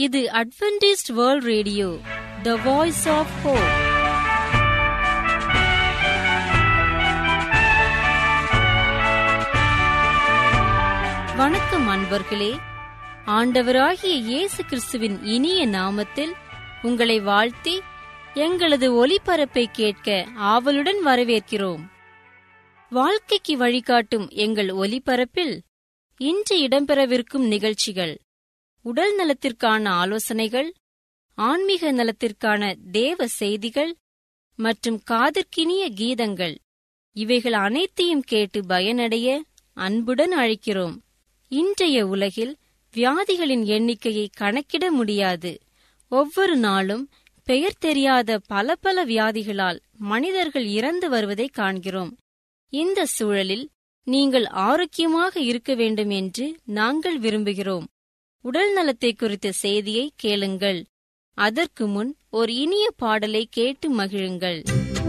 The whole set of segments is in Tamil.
இது Adventist world radio the voice of hope வணக்கம் அன்பர்களே ஆண்டவராகிய இயேசு கிறிஸ்துவின் இனிய நாமத்தில் உங்களை வாழ்த்தி எங்களது ஒலிபரப்பை கேட்க ஆவலுடன் வரவேற்கிறோம் வாழ்க்கைக்கு வழிகாட்டும் எங்கள் ஒலிபரப்பில் இன்று இடம்பெறவிருக்கும் நிகழ்ச்சிகள் உடல் நலத்திற்கான ஆலோசனைகள் ஆன்மீக நலத்திற்கான தேவ செய்திகள் மற்றும் காதற்கினிய கீதங்கள் இவைகள் அனைத்தையும் கேட்டு பயனடைய அன்புடன் அழைக்கிறோம் இன்றைய உலகில் வியாதிகளின் எண்ணிக்கையை கணக்கிட முடியாது ஒவ்வொரு நாளும் பெயர் தெரியாத பல பல வியாதிகளால் மனிதர்கள் இறந்து வருவதை காண்கிறோம் இந்த சூழலில் நீங்கள் ஆரோக்கியமாக இருக்க வேண்டும் என்று நாங்கள் விரும்புகிறோம் உடல் நலத்தை குறித்த செய்தியை கேளுங்கள் அதற்கு முன் ஒரு இனிய பாடலை கேட்டு மகிழுங்கள்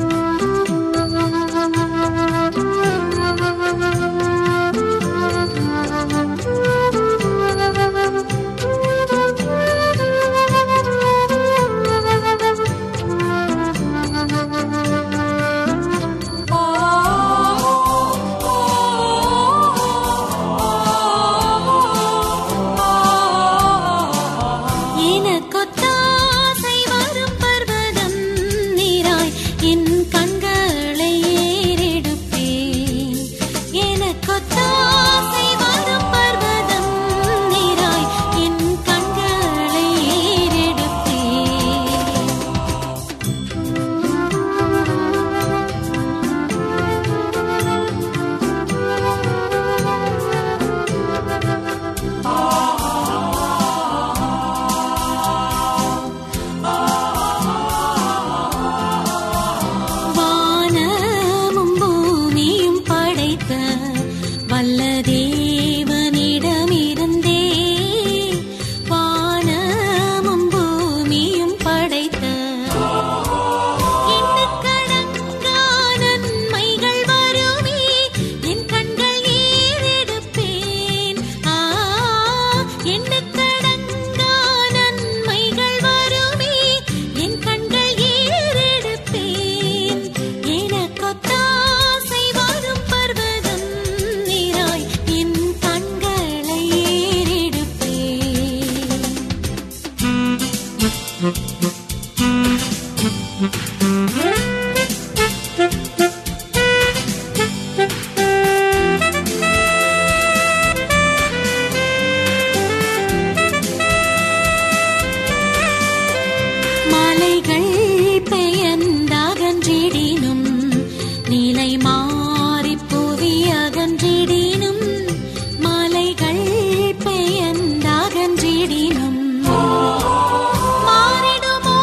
எனக்கொத்தாசை வரும் பர்வதம் நீராய் என் கண்களை ஏறெடுப்பேன் எனக்கொத்தாசை வரும் பர்வதம் நீராய் என் கண்களை ஏறெடுப்பேன் வானமும் பூமியும் படைத்த வல்ல தேவனிடமிருந்தே வானமும் பூமியும் படைத்த எண்ணுக்கடங்கா நன்மைகள் வருமே என் கண்கள் ஏறெடுப்பேன் ஆ எண்ணுக்கடங்கா நன்மைகள் வருமே என் கண்கள் ஏறெடுப்பேன் எனக்கொத்தாசை வரும் பர்வதம் நீராய் என் கண்களை ஏறெடுப்பேன் மலைகள் பெயர்ந்தகன்றிடினும் நிலை மாறி புவி அகன்றிடினும் மலைகள் பெயர்ந்தகன்றிடினும் மாறிடுமோ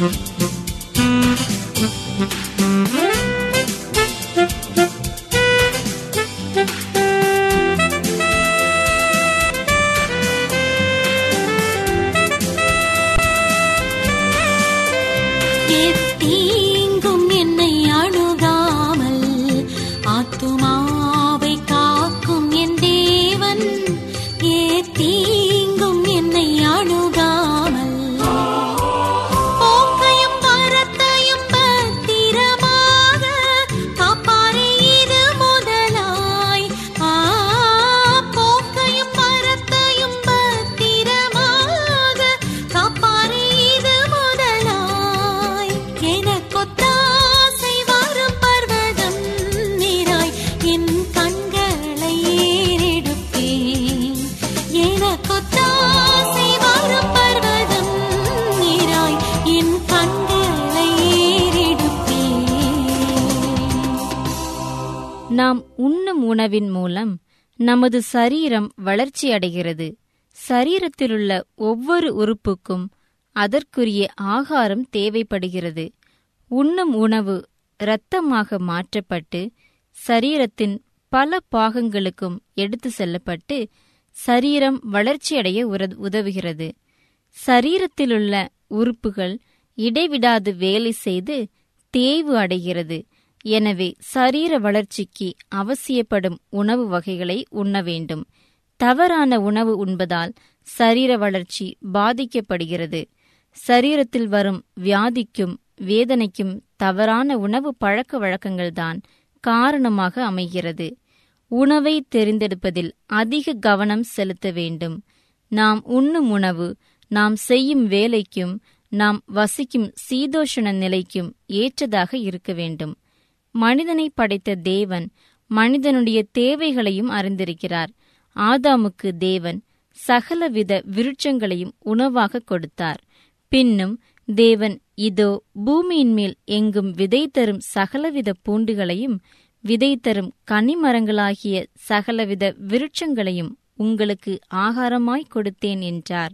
எத்தீங்கும் என்னை அணுகாமல் ஆத்துமாவை காக்கும் என் தேவன் ஏத்தீங்கும் என்னை அணுகாமல் போக்கையும் வரத்தையும் பத்திரமாக காப்பாரே இது முதலாய் ஆ போக்கையும் வரத்தையும் பத்திரமாக காப்பாரே இது முதலாய் எனக்கொத்தாசை வரும் பர்வதம் நீராய் என் கண்களை ஏறெடுப்பேன் எனக்கொத்தாசை வரும் பர்வதம் நீராய் என் கண்களை ஏறெடுப்பேன் நாம் உண்ணும் உணவின் மூலம் நமது சரீரம் வளர்ச்சியடைகிறது சரீரத்திலுள்ள ஒவ்வொரு உறுப்புக்கும் அதற்குரிய ஆகாரம் தேவைப்படுகிறது உண்ணும் உணவு இரத்தமாக மாற்றப்பட்டு சரீரத்தின் பல பாகங்களுக்கும் எடுத்து செல்லப்பட்டு சரீரம் வளர்ச்சியடைய உர- உதவுகிறது சரீரத்திலுள்ள உறுப்புகள் இடைவிடாது வேலை செய்து தேய்வு அடைகிறது எனவே சரீர வளர்ச்சிக்கு அவசியப்படும் உணவு வகைகளை உண்ண வேண்டும் தவறான உணவு உண்பதால் சரீர வளர்ச்சி பாதிக்கப்படுகிறது சரீரத்தில் வரும் வியாதிக்கும் வேதனைக்கும் தவறான உணவு பழக்க வழக்கங்கள்தான் காரணமாக அமைகிறது உணவை தெரிந்தெடுப்பதில் அதிக கவனம் செலுத்த வேண்டும் நாம் உண்ணும் உணவு நாம் செய்யும் வேலைக்கும் நாம் வசிக்கும் சீதோஷண நிலைக்கும் ஏற்றதாக இருக்க வேண்டும் மனிதனை படைத்த தேவன் மனிதனுடைய தேவைகளையும் அறிந்திருக்கிறார் ஆதாமுக்கு தேவன் சகலவித விருட்சங்களையும் உணவாக கொடுத்தார் பின்னும் தேவன் இதோ பூமியின் மேல் எங்கும் விதை தரும் சகலவித பூண்டுகளையும் விதை தரும் கனிமரங்களாகிய சகலவித விருட்சங்களையும் உங்களுக்கு ஆகாரமாய் கொடுத்தேன் என்றார்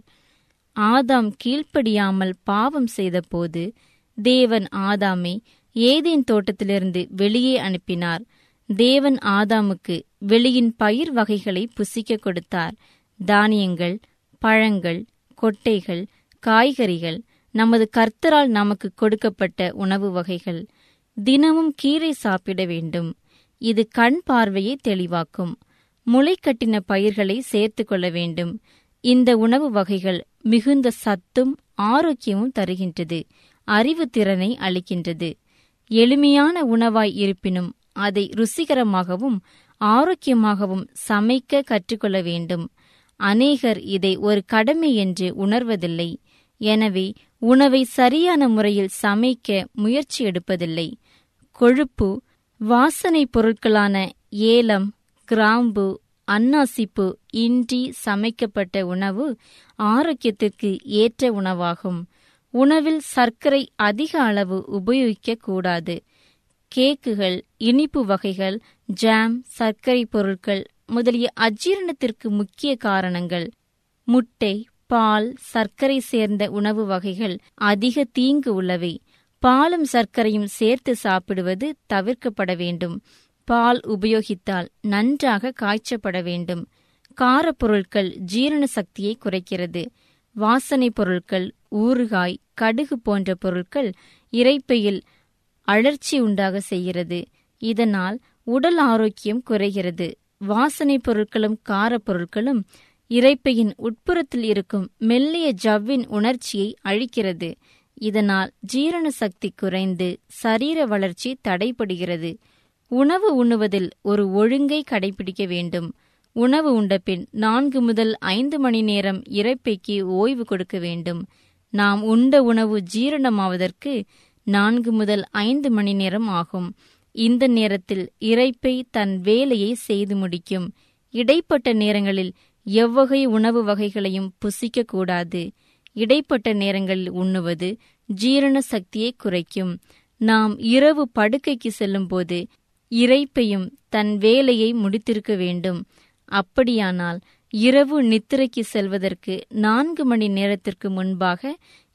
ஆதாம் கீழ்ப்படியாமல் பாவம் செய்தபோது தேவன் ஆதாமை ஏதேன் தோட்டத்திலிருந்து வெளியே அனுப்பினார் தேவன் ஆதாமுக்கு வெளியின் பயிர் வகைகளை புசிக்க கொடுத்தார் தானியங்கள் பழங்கள் கொட்டைகள் காய்கறிகள் நமது கர்த்தரால் நமக்கு கொடுக்கப்பட்ட உணவு வகைகள் தினமும் கீரை சாப்பிட வேண்டும் இது கண் பார்வையை தெளிவாக்கும் முளைக்கட்டின பயிர்களை சேர்த்து கொள்ள வேண்டும் இந்த உணவு வகைகள் மிகுந்த சத்தும் ஆரோக்கியமும் தருகின்றது அறிவு திறனை அளிக்கின்றது எளிமையான உணவாய் இருப்பினும் அதை ருசிகரமாகவும் ஆரோக்கியமாகவும் சமைக்க கற்றுக்கொள்ள வேண்டும் அநேகர் இதை ஒரு கடமை என்று உணர்வதில்லை எனவே உணவை சரியான முறையில் சமைக்க முயற்சி எடுப்பதில்லை கொழுப்பு வாசனை பொருட்களான ஏலம் கிராம்பு அன்னாசிப்பு இன்றி சமைக்கப்பட்ட உணவு ஆரோக்கியத்திற்கு ஏற்ற உணவாகும் உணவில் சர்க்கரை அதிக அளவு உபயோகிக்க கூடாது கேக்குகள் இனிப்பு வகைகள் ஜாம் சர்க்கரை பொருட்கள் முதலிய அஜீரணத்திற்கு முக்கிய காரணங்கள் முட்டை பால் சர்க்கரை சேர்ந்த உணவு வகைகள் அதிக தீங்கு உள்ளவை பாலும் சர்க்கரையும் சேர்த்து சாப்பிடுவது தவிர்க்கப்பட வேண்டும் பால் உபயோகித்தால் நன்றாக காய்ச்சப்பட வேண்டும் காரப்பொருட்கள் ஜீரண சக்தியை குறைக்கிறது வாசனை பொருட்கள் ஊறுகாய் கடுகு போன்ற பொருட்கள் இரைப்பையில் அழற்சி உண்டாக செய்கிறது இதனால் உடல் ஆரோக்கியம் குறைகிறது வாசனை பொருட்களும் காரப்பொருட்களும் இரைப்பையின் உட்புறத்தில் இருக்கும் மெல்லிய ஜவ்வின் உணர்ச்சியை அழிக்கிறது இதனால் ஜீரண சக்தி குறைந்து சரீர வளர்ச்சி தடைபடுகிறது உணவு உண்ணுவதில் ஒரு ஒழுங்கை கடைபிடிக்க வேண்டும் உணவு உண்டபின் நான்கு முதல் ஐந்து மணி நேரம் இரைப்பைக்கு ஓய்வு கொடுக்க வேண்டும் நாம் உண்ட உணவு ஜீரணமாவதற்கு நான்கு முதல் ஐந்து மணி நேரம் ஆகும் இந்த நேரத்தில் இரைப்பை தன் வேலையை செய்து முடிக்கும் இடைப்பட்ட நேரங்களில் எவ்வகை உணவு வகைகளையும் புசிக்க கூடாது இடைப்பட்ட நேரங்களில் உண்ணுவது ஜீரண சக்தியை குறைக்கும் நாம் இரவு படுக்கைக்கு செல்லும்போது இரைப்பையும் தன் வேலையை முடித்திருக்க வேண்டும் அப்படியானால் இரவு நித்திரைக்கு செல்வதற்கு நான்கு மணி நேரத்திற்கு முன்பாக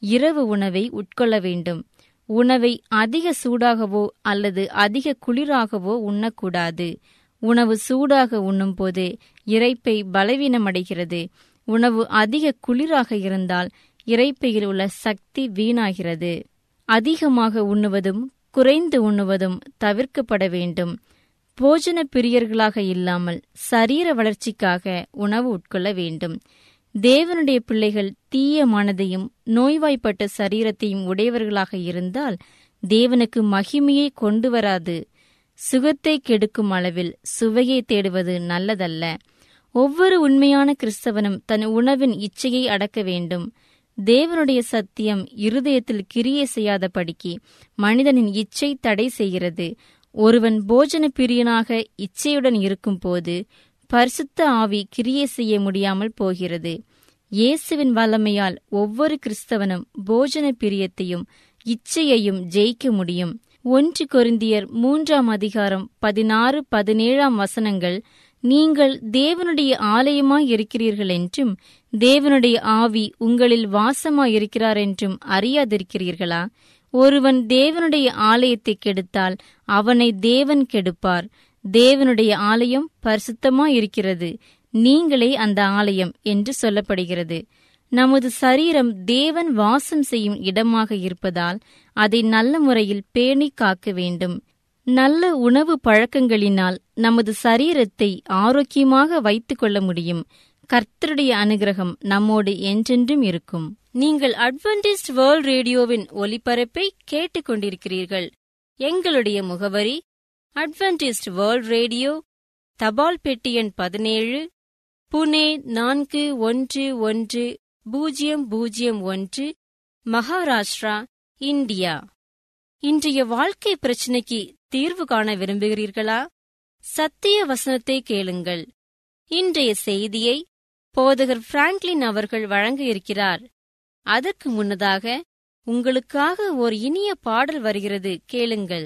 இரவு உணவை உட்கொள்ள வேண்டும் உணவை அதிக சூடாகவோ அல்லது அதிக குளிராகவோ உண்ணக்கூடாது உணவு சூடாக உண்ணும்போது இரைப்பை பலவீனமடைகிறது உணவு அதிக குளிராக இருந்தால் இரைப்பையில் உள்ள சக்தி வீணாகிறது அதிகமாக உண்ணுவதும் குறைந்து உண்ணுவதும் தவிர்க்கப்பட வேண்டும் போஜன பிரியர்களாக இல்லாமல் சரீர வளர்ச்சிக்காக உணவு உட்கொள்ள வேண்டும் தேவனுடைய பிள்ளைகள் தீய மனதையும் நோய்வாய்ப்பட்ட சரீரத்தையும் உடையவர்களாக இருந்தால் தேவனுக்கு மகிமையை கொண்டு வராது சுகத்தை கெடுக்கும் அளவில் சுவையை தேடுவது நல்லதல்ல ஒவ்வொரு உண்மையான கிறிஸ்தவனும் தன் உணவின் இச்சையை அடக்க வேண்டும் தேவனுடைய சத்தியம் இருதயத்தில் கிரியை செய்யாதபடிக்கு மனிதனின் இச்சை தடை செய்கிறது ஒருவன் போஜன பிரியனாக இச்சையுடன் இருக்கும்போது பரிசுத்த ஆவி கிரியை செய்ய முடியாமல் போகிறது இயேசுவின் வல்லமையால் ஒவ்வொரு கிறிஸ்தவனும் போஜன பிரியத்தையும் இச்சையையும் ஜெயிக்க முடியும் ஒன்று கொரிந்தியர் மூன்றாம் அதிகாரம் பதினாறு பதினேழாம் வசனங்கள் நீங்கள் தேவனுடைய ஆலயமாய் இருக்கிறீர்கள் என்றும் தேவனுடைய ஆவி உங்களில் வாசமாய் இருக்கிறார் என்றும் அறியாதிருக்கிறீர்களா ஒருவன் தேவனுடைய ஆலயத்தை கெடுத்தால் அவனை தேவன் கெடுப்பார் தேவனுடைய ஆலயம் பரிசுத்தமாயிருக்கிறது நீங்களே அந்த ஆலயம் என்று சொல்லப்படுகிறது நமது சரீரம் தேவன் வாசம் செய்யும் இடமாக இருப்பதால் அதை நல்ல முறையில் பேணி காக்க வேண்டும் நல்ல உணவு பழக்கங்களினால் நமது சரீரத்தை ஆரோக்கியமாக வைத்துக் கொள்ள முடியும் கர்த்தருடைய அனுகிரகம் நம்மோடு என்றென்றும் இருக்கும் நீங்கள் அட்வென்டிஸ்ட் வேர்ல்ட் ரேடியோவின் ஒலிபரப்பை கேட்டுக்கொண்டிருக்கிறீர்கள் எங்களுடைய முகவரி அட்வென்டிஸ்ட் வேர்ல்ட் ரேடியோ தபால் பெட்டி எண் பதினேழு புனே நான்கு ஒன்று ஒன்று பூஜ்ஜியம் பூஜ்ஜியம் ஒன்று மகாராஷ்டிரா இந்தியா இன்றைய வாழ்க்கை பிரச்சனைக்கு தீர்வு காண விரும்புகிறீர்களா சத்திய வசனத்தை கேளுங்கள் இன்றைய செய்தியை போதகர் பிராங்க்லின் அவர்கள் வழங்க இருக்கிறார் அதற்கு முன்னதாக உங்களுக்காக ஒரு இனிய பாடல் வருகிறது கேளுங்கள்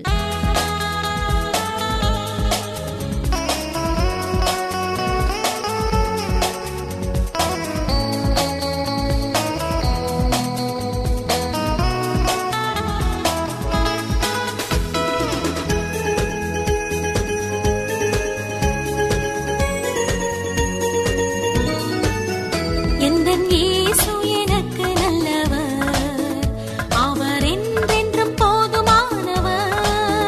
எந்தன் இயேசு எனக்கு நல்லவர் அவர் என்றென்றும் போதுமானவர்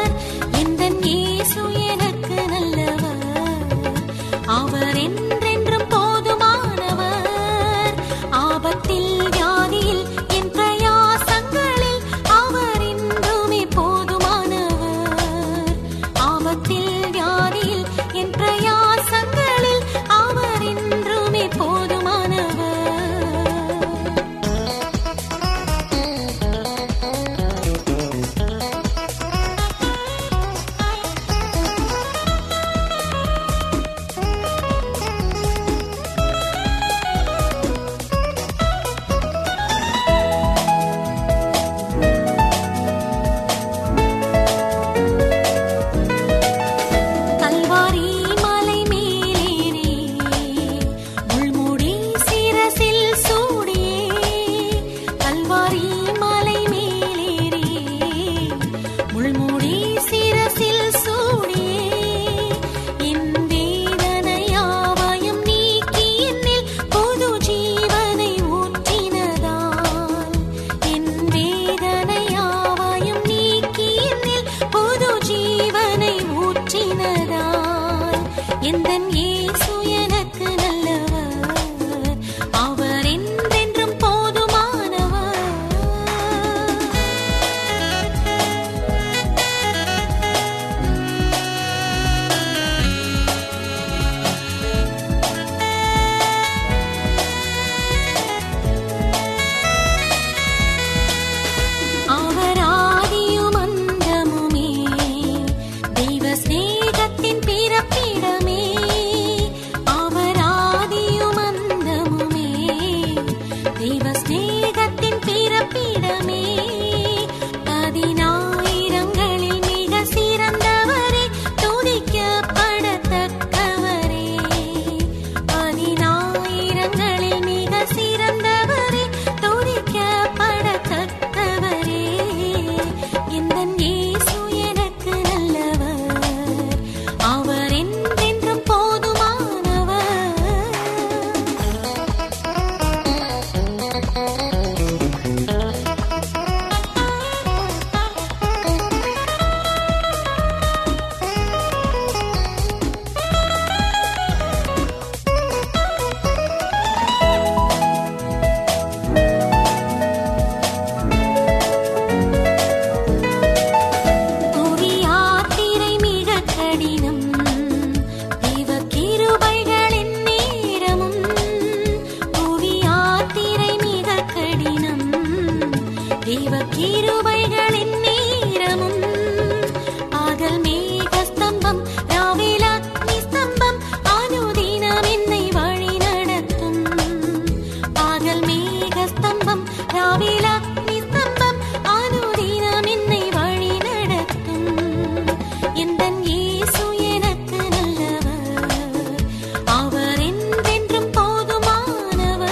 தேவ கிருபைகளின் நேரமும் பகல் மேகஸ்தம்பம் ராவில் அக்னி ஸ்தம்பம் அனுதினம் என்னை வழி நடத்தும் பகல் மேகஸ்தம்பம் ராவில் அக்னி ஸ்தம்பம் அனுதினம் என்னை வழி நடத்தும் எந்தன் இயேசு எனக்கு நல்லவர் அவர் என்றென்றும் போதுமானவர்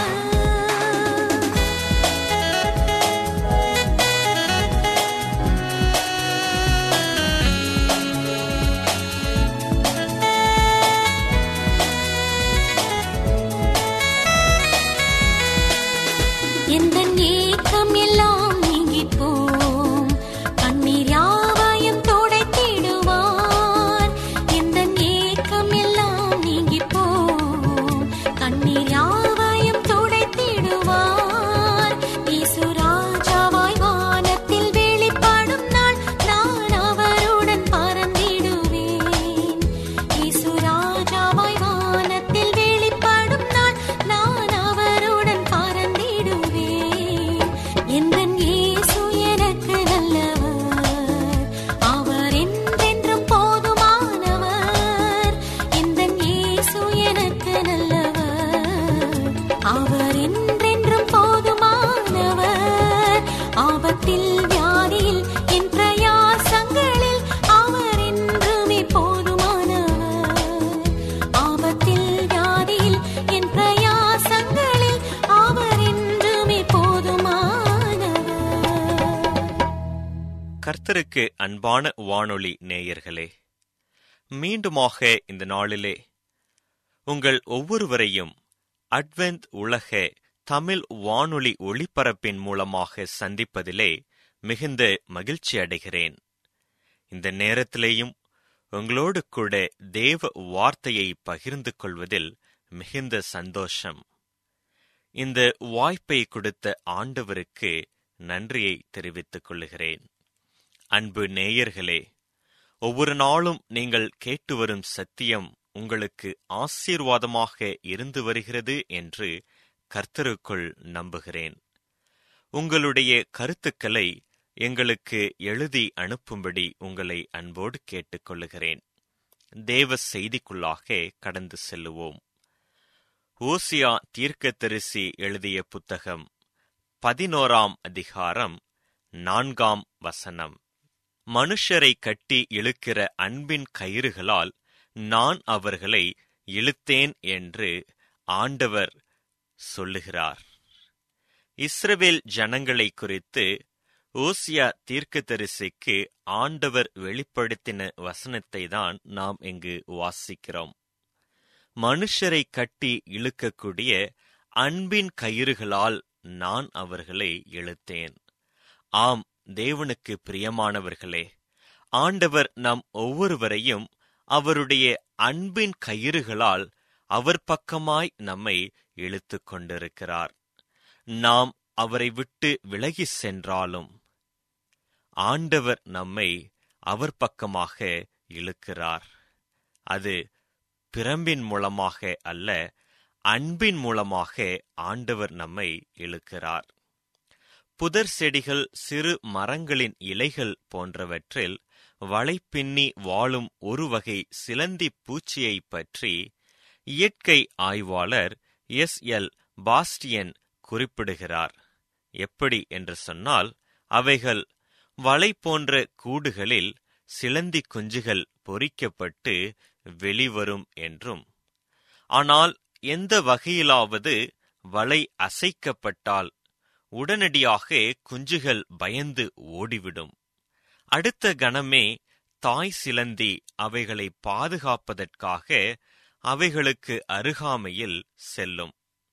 எந்தன் ஏக்கம் எல்லாம் நீங்கிப் போம். கண்ணீர் யாவையும் துடைத்திடுவார். எந்தன் ஏக்கம் எல்லாம் நீங்கிப் போம். கண்ணீர் யாவையும் துடைத்திடுவார். இயேசு ராஜாவாய் வானத்தில் வெளிப்படும் நாள் நான் அவருடன் பறந்திடுவேன். இயேசு ராஜாவாய் வானத்தில் வெளிப்படும் நாள் நான் அவருடன் பறந்திடுவேன். எந்தன் இயேசு எனக்கு நல்லவர். அவர் என்றென்றும் போதுமானவர். எந்தன் இயேசு எனக்கு நல்லவர். அவர் என்றென்றும் போதுமானவர். ஆபத்தில் வியாதியில் என் பிரயாசங்களில் அவர் என்றுமே போதுமானவர் ஆபத்தில் வியாதியில் என் பிரயாசங்களில் அவர் என்றுமே போதுமானவர் கர்த்தருக்கு அன்பான வானொலி நேயர்களே மீண்டுமாக இந்த நாளிலே உங்கள் ஒவ்வொருவரையும் அட்வென்த் உலக தமிழ் வானொலி ஒளிபரப்பின் மூலமாக சந்திப்பதிலே மிகுந்த மகிழ்ச்சி அடைகிறேன் இந்த நேரத்திலேயும் உங்களோடு கூட தேவ வார்த்தையை பகிர்ந்து கொள்வதில் மிகுந்த சந்தோஷம் இந்த வாய்ப்பை கொடுத்த ஆண்டவருக்கு நன்றியை தெரிவித்துக் கொள்கிறேன் அன்பு நேயர்களே ஒவ்வொரு நாளும் நீங்கள் கேட்டு வரும் சத்தியம் உங்களுக்கு ஆசீர்வாதமாக இருந்து வருகிறது என்று கர்த்தருக்குள் நம்புகிறேன் உங்களுடைய கருத்துக்களை எங்களுக்கு எழுதி அனுப்பும்படி உங்களை அன்போடு கேட்டுக்கொள்ளுகிறேன் தேவ செய்திக்குள்ளாக கடந்து செல்லுவோம் ஓசியா தீர்க்கதரிசி எழுதிய புத்தகம் பதினோராம் அதிகாரம் நான்காம் வசனம் மனுஷரை கட்டி இழுக்கிற அன்பின் கயிறுகளால் நான் அவர்களை இழுத்தேன் என்று ஆண்டவர் சொல்லுகிறார் இஸ்ரவேல் ஜனங்களை குறித்து ஓசியா தீர்க்கதரிசிக்கு ஆண்டவர் வெளிப்படுத்தின வசனத்தை தான் நாம் இங்கு வாசிக்கிறோம் மனுஷரை கட்டி இழுக்கக்கூடிய அன்பின் கயிறுகளால் நான் அவர்களை இழுத்தேன் ஆம் தேவனுக்கு பிரியமானவர்களே ஆண்டவர் நம் ஒவ்வொருவரையும் அவருடைய அன்பின் கயிறுகளால் அவர் பக்கமாய் நம்மை இழுத்துக் கொண்டிருக்கிறார் நாம் அவரை விட்டு விலகிச் சென்றாலும் ஆண்டவர் நம்மை அவர் பக்கமாக இழுக்கிறார் அது பிரம்பின் மூலமாக அல்ல அன்பின் மூலமாக ஆண்டவர் நம்மை இழுக்கிறார் புதர் செடிகள் சிறு மரங்களின் இலைகள் போன்றவற்றில் வலைப்பின்னி வாழும் ஒரு வகை சிலந்தி பூச்சியைப் பற்றி இயற்கை ஆய்வாளர் எஸ் எல் பாஸ்டியன் குறிப்பிடுகிறார் எப்படி என்று சொன்னால் அவைகள் வலை போன்ற கூடுகளில் சிலந்தி குஞ்சுகள் பொறிக்கப்பட்டு வெளிவரும் என்றும் ஆனால் எந்த வகையிலாவது வலை அசைக்கப்பட்டால் உடனடியாக குஞ்சுகள் பயந்து ஓடிவிடும் அடுத்த கணமே தாய் சிலந்தி அவைகளை பாதுகாப்பதற்காக அவைகளுக்கு அருகாமையில் செல்லும்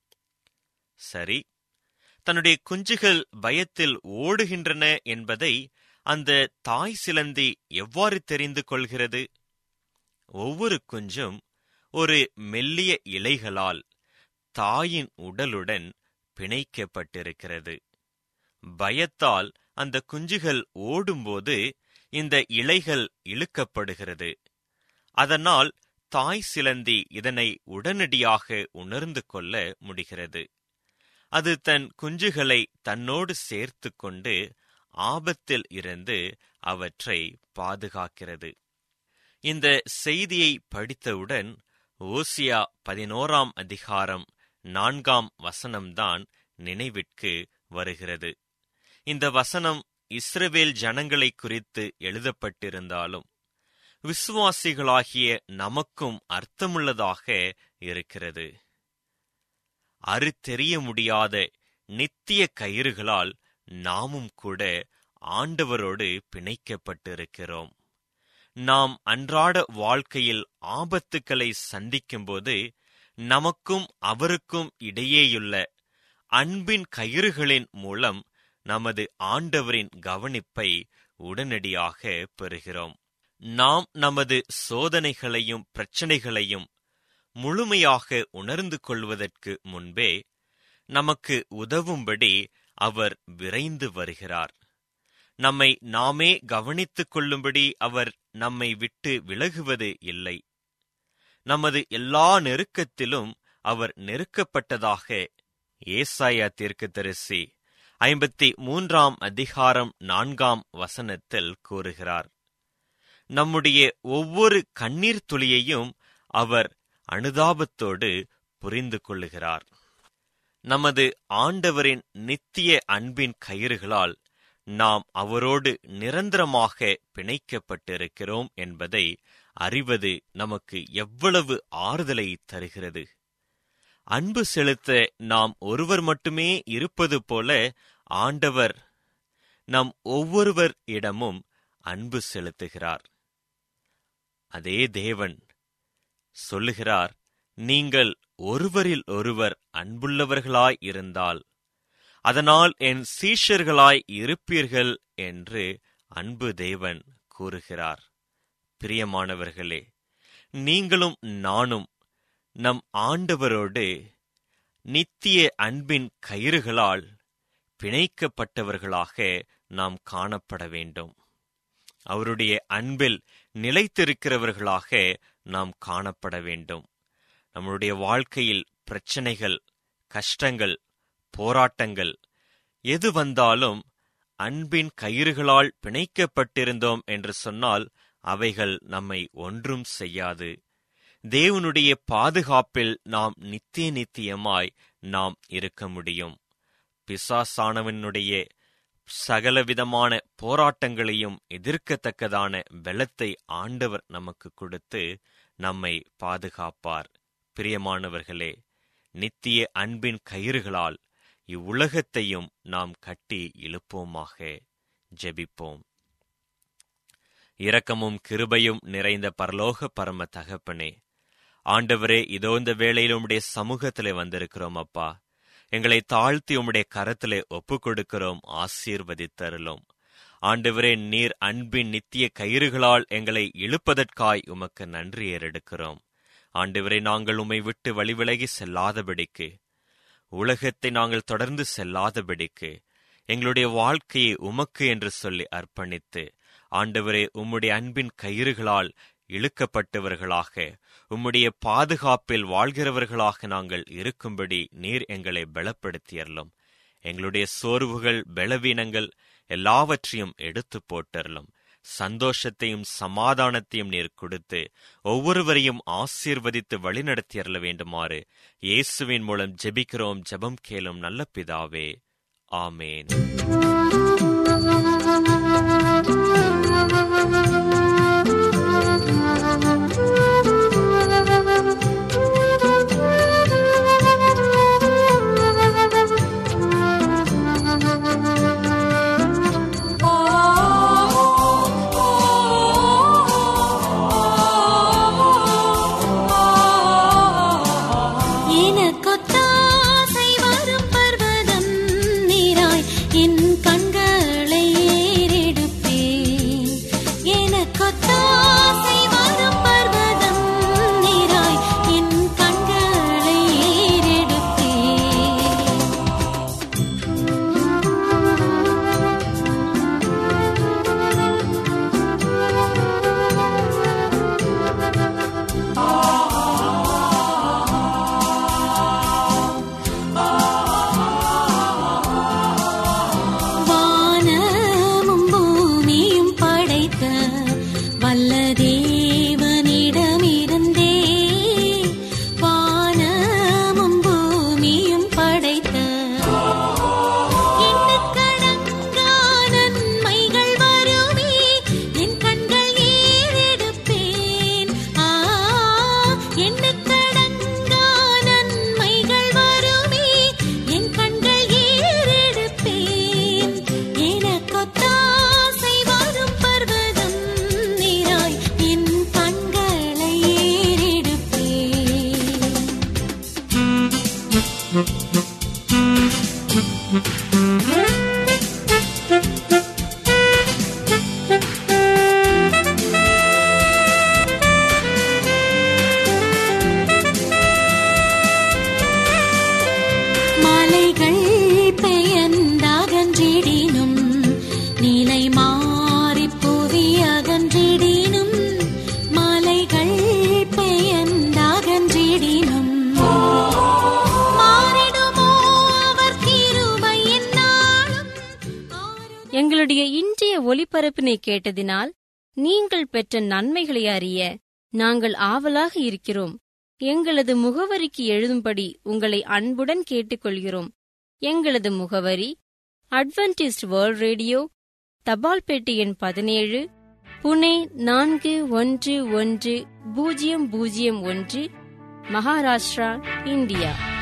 சரி தன்னுடைய குஞ்சுகள் பயத்தில் ஓடுகின்றன என்பதை அந்த தாய் சிலந்தி எவ்வாறு தெரிந்து கொள்கிறது ஒவ்வொரு குஞ்சும் ஒரு மெல்லிய இலைகளால் தாயின் உடலுடன் பிணைக்கப்பட்டிருக்கிறது பயத்தால் அந்த குஞ்சுகள் ஓடும்போது இந்த இலைகள் இழுக்கப்படுகிறது அதனால் தாய் சிலந்தி இதனை உடனடியாக உணர்ந்து கொள்ள முடிகிறது அது தன் குஞ்சுகளை தன்னோடு சேர்த்து கொண்டு ஆபத்தில் இருந்து அவற்றை பாதுகாக்கிறது இந்த செய்தியை படித்தவுடன் ஓசியா பதினோராம் அதிகாரம் நான்காம் வசனம்தான் நினைவிற்கு வருகிறது இந்த வசனம் இஸ்ரவேல் ஜனங்களை குறித்து எழுதப்பட்டிருந்தாலும் விசுவாசிகளாகிய நமக்கும் அர்த்தமுள்ளதாக இருக்கிறது அறுத்தெறிய முடியாத நித்திய கயிறுகளால் நாமும் கூட ஆண்டவரோடு பிணைக்கப்பட்டிருக்கிறோம் நாம் அன்றாட வாழ்க்கையில் ஆபத்துக்களை சந்திக்கும்போது நமக்கும் அவருக்கும் இடையேயுள்ள அன்பின் கயிறுகளின் மூலம் நமது ஆண்டவரின் கவனிப்பை உடனடியாக பெறுகிறோம் நாம் நமது சோதனைகளையும் பிரச்சனைகளையும் முழுமையாக உணர்ந்து கொள்வதற்கு முன்பே நமக்கு உதவும்படி அவர் விரைந்து வருகிறார் நம்மை நாமே கவனித்துக் கொள்ளும்படி அவர் நம்மை விட்டு விலகுவது இல்லை நமது எல்லா நெருக்கத்திலும் அவர் நெருக்கப்பட்டதாக ஏசாயா தீர்க்கதரிசி ஐம்பத்தி மூன்றாம் அதிகாரம் நான்காம் வசனத்தில் கூறுகிறார் நம்முடைய ஒவ்வொரு கண்ணீர் துளியையும் அவர் அனுதாபத்தோடு புரிந்து கொள்ளுகிறார் நமது ஆண்டவரின் நித்திய அன்பின் கயிறுகளால் நாம் அவரோடு நிரந்தரமாக பிணைக்கப்பட்டிருக்கிறோம் என்பதை அறிவது நமக்கு எவ்வளவு ஆறுதலை தருகிறது அன்பு செலுத்த நாம் ஒருவர் மட்டுமே இருப்பது போல ஆண்டவர் நம் ஒவ்வொருவர் இடமும் அன்பு செலுத்துகிறார் அதே தேவன் சொல்லுகிறார் நீங்கள் ஒருவரில் ஒருவர் அன்புள்ளவர்களாய் இருந்தால் அதனால் என் சீஷர்களாய் இருப்பீர்கள் என்று அன்பு தேவன் கூறுகிறார் பிரியமானவர்களே நீங்களும் நானும் நம் ஆண்டவரோடு நித்திய அன்பின் கயிறுகளால் பிணைக்கப்பட்டவர்களாக நாம் காணப்பட வேண்டும் அவருடைய அன்பில் நிலைத்திருக்கிறவர்களாக நாம் காணப்பட வேண்டும் நம்முடைய வாழ்க்கையில் பிரச்சனைகள் கஷ்டங்கள் போராட்டங்கள் எது வந்தாலும் அன்பின் கயிறுகளால் பிணைக்கப்பட்டிருந்தோம் என்று சொன்னால் அவைகள் நம்மை ஒன்றும் செய்யாது தேவனுடைய பாதுகாப்பில் நாம் நித்திய நித்தியமாய் நாம் இருக்க முடியும் பிசாசானவனுடைய சகலவிதமான போராட்டங்களையும் எதிர்க்கத்தக்கதான பலத்தை ஆண்டவர் நமக்கு கொடுத்து நம்மை பாதுகாப்பார் பிரியமானவர்களே நித்திய அன்பின் கயிறுகளால் இவ்வுலகத்தையும் நாம் கட்டி இழுப்போமாக ஜெபிப்போம் இரக்கமும் கிருபையும் நிறைந்த பரலோக பரம தகப்பனே ஆண்டவரே இதோ இந்த வேளையில் உம்முடைய சமூகத்திலே வந்திருக்கிறோம் அப்பா எங்களை தாழ்த்தி உம்முடைய கரத்திலே ஒப்பு கொடுக்கிறோம் ஆசீர்வதித்தருளும் ஆண்டவரே நீர் அன்பின் நித்திய கயிறுகளால் எங்களை இழுப்பதற்காய் உமக்கு நன்றி ஏறெடுக்கிறோம் ஆண்டவரே நாங்கள் உம்மை விட்டு வழிவிலகி செல்லாதபடிக்கு உலகத்தை நாங்கள் தொடர்ந்து செல்லாதபடிக்கு எங்களுடைய வாழ்க்கையை உமக்கு என்று சொல்லி அர்ப்பணித்து ஆண்டவரே உம்முடைய அன்பின் கயிறுகளால் இழுக்கப்பட்டவர்களாக உம்முடைய பாதுகாப்பில் வாழ்கிறவர்களாக நாங்கள் இருக்கும்படி நீர் எங்களை பலப்படுத்தியறலும் எங்களுடைய சோர்வுகள் பலவீனங்கள் எல்லாவற்றையும் எடுத்து போட்டறலும் சந்தோஷத்தையும் சமாதானத்தையும் நீர் கொடுத்து ஒவ்வொருவரையும் ஆசீர்வதித்து வழிநடத்தியறல வேண்டுமாறு இயேசுவின் மூலம் ஜெபிக்கிறோம் ஜெபம் கேளும் நல்ல பிதாவே ஆமேன் எனக்கொத்தாசை வரும் பர்வதம் நீராய் என் கண் நிலை மாறி புவி அகன்றிடினும் மலைகள் பெயர்ந்தகன்றிடினும் மாறிடுமோ அவர் கிருபை எந்நாளும் ஆறு எங்களுடைய இன்றைய ஒலிபரப்பினை கேட்டதினால் நீங்கள் பெற்ற நன்மைகளை அறிய நாங்கள் ஆவலாக இருக்கிறோம் எங்களது முகவரிக்கு எழுதும்படி உங்களை அன்புடன் கேட்டுக்கொள்கிறோம் எங்களது முகவரி அட்வென்டிஸ்ட் வேர்ல்ட் ரேடியோ தபால் பெட்டி எண் பதினேழு புனே நான்கு ஒன்று ஒன்று பூஜ்ஜியம் பூஜ்ஜியம் ஒன்று மகாராஷ்டிரா இந்தியா